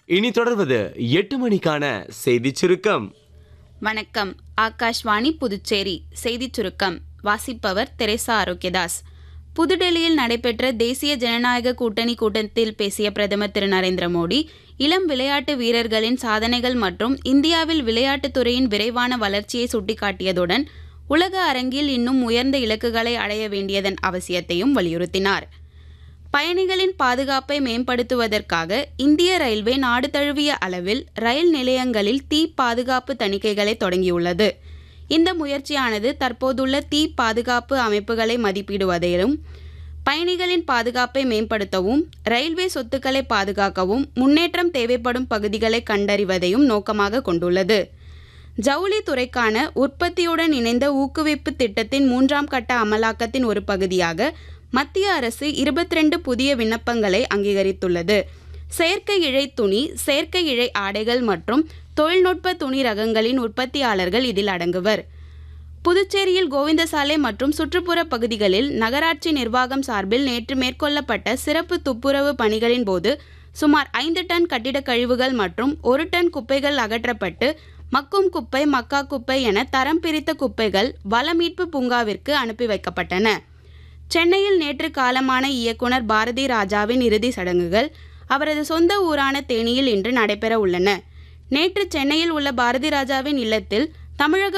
இனி தொடர்வது எட்டு மணிக்கான செய்திச் சுருக்கம் வணக்கம் ஆகாஷ்வாணி புதுச்சேரி செய்திச் சுருக்கம் வாசிப்பவர் தெரேசா ஆரோக்கியதாஸ் புதுடெல்லியில் நடைபெற்ற தேசிய ஜனநாயக கூட்டணி கூட்டத்தில் பேசிய பிரதமர் திரு நரேந்திர மோடி இளம் விளையாட்டு வீரர்களின் சாதனைகள் மற்றும் இந்தியாவில் விளையாட்டுத் துறையின் விரைவான வளர்ச்சியை சுட்டிக்காட்டியதுடன் உலக அரங்கில் இன்னும் உயர்ந்த இலக்குகளை அடைய வேண்டியதன் அவசியத்தையும் வலியுறுத்தினார் பயணிகளின் பாதுகாப்பை மேம்படுத்துவதற்காக இந்திய ரயில்வே நாடு தழுவிய அளவில் ரயில் நிலையங்களில் தீ பாதுகாப்பு தணிக்கைகளை தொடங்கியுள்ளது இந்த முயற்சியானது தற்போதுள்ள தீ பாதுகாப்பு அமைப்புகளை மதிப்பிடுவதிலும் பயணிகளின் பாதுகாப்பை மேம்படுத்தவும் ரயில்வே சொத்துக்களை பாதுகாக்கவும் முன்னேற்றம் தேவைப்படும் பகுதிகளை கண்டறிவதையும் நோக்கமாக கொண்டுள்ளது ஜவுளி துறைக்கான உற்பத்தியுடன் இணைந்த ஊக்குவிப்பு திட்டத்தின் மூன்றாம் கட்ட அமலாக்கத்தின் ஒரு பகுதியாக மத்திய அரசு 22 புதிய விண்ணப்பங்களை அங்கீகரித்துள்ளது செயற்கை இழை துணி செயற்கை இழை ஆடைகள் மற்றும் தொழில்நுட்ப துணி ரகங்களின் உற்பத்தியாளர்கள் இதில் அடங்குவர் புதுச்சேரியில் கோவிந்தசாலை மற்றும் சுற்றுப்புற பகுதிகளில் நகராட்சி நிர்வாகம் சார்பில் நேற்று மேற்கொள்ளப்பட்ட சிறப்பு துப்புரவு பணிகளின் போது சுமார் ஐந்து டன் கட்டிடக் கழிவுகள் மற்றும் ஒரு டன் குப்பைகள் அகற்றப்பட்டு மக்கும் குப்பை மக்கா குப்பை என தரம் பிரித்த குப்பைகள் வளமீட்பு பூங்காவிற்கு அனுப்பி வைக்கப்பட்டன சென்னையில் நேற்று காலமான இயக்குனர் பாரதி ராஜாவின் இறுதி சடங்குகள் அவரது சொந்த ஊரான தேனியில் இன்று நடைபெற உள்ளன நேற்று சென்னையில் உள்ள பாரதி ராஜாவின் இல்லத்தில் தமிழக